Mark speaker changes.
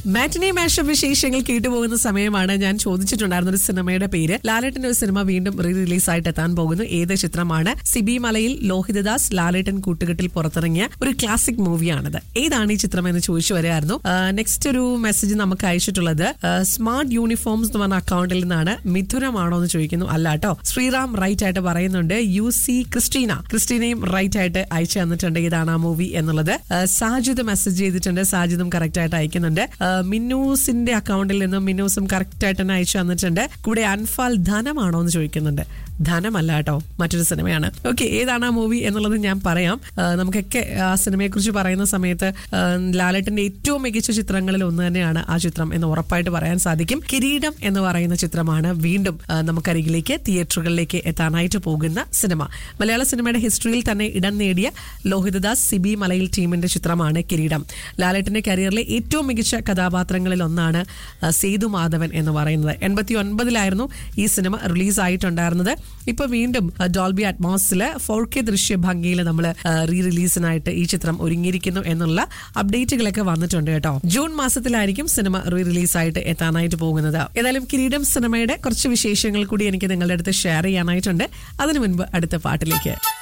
Speaker 1: മാറ്റിനെ മാഷ വിശേഷങ്ങൾ കേട്ടുപോകുന്ന സമയമാണ് ഞാൻ ചോദിച്ചിട്ടുണ്ടായിരുന്ന ഒരു സിനിമയുടെ പേര് ലാലേട്ടന്റെ ഒരു സിനിമ വീണ്ടും റീ റിലീസ് ആയിട്ട് എത്താൻ പോകുന്നു ഏത് ചിത്രമാണ് സിബി മലയിൽ ലോഹിതദാസ് ലാലേട്ടൻ കൂട്ടുകെട്ടിൽ പുറത്തിറങ്ങിയ ഒരു ക്ലാസിക് മൂവിയാണിത് ഏതാണ് ഈ ചിത്രം എന്ന് ചോദിച്ചു വരികയായിരുന്നു നെക്സ്റ്റ് ഒരു മെസ്സേജ് നമുക്ക് അയച്ചിട്ടുള്ളത് സ്മാർട്ട് യൂണിഫോംസ് എന്ന് പറഞ്ഞ അക്കൗണ്ടിൽ നിന്നാണ് മിഥുനമാണോ എന്ന് ചോദിക്കുന്നു അല്ല കേട്ടോ ശ്രീറാം റൈറ്റ് ആയിട്ട് പറയുന്നുണ്ട് യു സി ക്രിസ്റ്റീന ക്രിസ്റ്റീനയും റൈറ്റ് ആയിട്ട് അയച്ചു തന്നിട്ടുണ്ട് ഏതാണ് ആ മൂവി എന്നുള്ളത് ആ, സാജിദ് മെസ്സേജ് ചെയ്തിട്ടുണ്ട് സാജിദും കറക്റ്റ് ആയിട്ട് അയക്കുന്നുണ്ട് ആ, മിന്നൂസിന്റെ അക്കൗണ്ടിൽ നിന്നും മിന്നൂസും കറക്റ്റ് ആയിട്ട് തന്നെ അയച്ചു തന്നിട്ടുണ്ട് കൂടെ അൻഫാൽ ധനമാണോ എന്ന് ചോദിക്കുന്നുണ്ട് ധനമല്ല കേട്ടോ മറ്റൊരു സിനിമയാണ് ഓക്കെ ഏതാണ് ആ മൂവി എന്നുള്ളത് ഞാൻ പറയാം ആ, നമുക്കൊക്കെ ആ സിനിമയെ കുറിച്ച് പറയുന്ന സമയത്ത് ആ, ലാലേട്ടന്റെ ഏറ്റവും മികച്ച ചിത്രങ്ങളിൽ ഒന്ന് തന്നെയാണ് ആ ചിത്രം എന്ന് ഉറപ്പായിട്ട് പറയാൻ സാധിക്കും കിരീടം എന്ന് പറയുന്ന ചിത്രമാണ് വീണ്ടും ആ, നമുക്കരികിലേക്ക് തിയേറ്ററുകളിലേക്ക് എത്താനായിട്ട് പോകുന്ന സിനിമ മലയാള സിനിമയുടെ ഹിസ്റ്ററിയിൽ തന്നെ ഇടം നേടിയ ലോഹിതദാസ് സിബി മലയിൽ ടീമിന്റെ ചിത്രമാണ് കിരീടം ലാലേട്ടന്റെ കരിയറിലെ ഏറ്റവും മികച്ച കഥാപാത്രങ്ങളിൽ ഒന്നാണ് ആ, സേതു മാധവൻ എന്ന് പറയുന്നത് എൺപത്തി ഒൻപതിലായിരുന്നു ഈ സിനിമ റിലീസ് ആയിട്ടുണ്ടായിരുന്നത് ഇപ്പൊ വീണ്ടും ആ, ഡോൾബി അറ്റ്മോസിലെ ഫോർ കെ ദൃശ്യ ഭംഗിയിൽ നമ്മൾ റീ റിലീസിനായിട്ട് ഈ ചിത്രം ഒരുങ്ങിയിരിക്കുന്നു എന്നുള്ള അപ്ഡേറ്റുകളൊക്കെ വന്നിട്ടുണ്ട് കേട്ടോ ജൂൺ മാസത്തിലായിരിക്കും സിനിമ റീ റിലീസ് ആയിട്ട് എത്താനായിട്ട് പോകുന്നത് ഏതായാലും കിരീടം സിനിമയുടെ കുറച്ച് വിശേഷങ്ങൾ കൂടി എനിക്ക് നിങ്ങളുടെ അടുത്ത് ഷെയർ ചെയ്യാനായിട്ടുണ്ട് അതിനു മുൻപ് അടുത്ത പാട്ടിലേക്ക്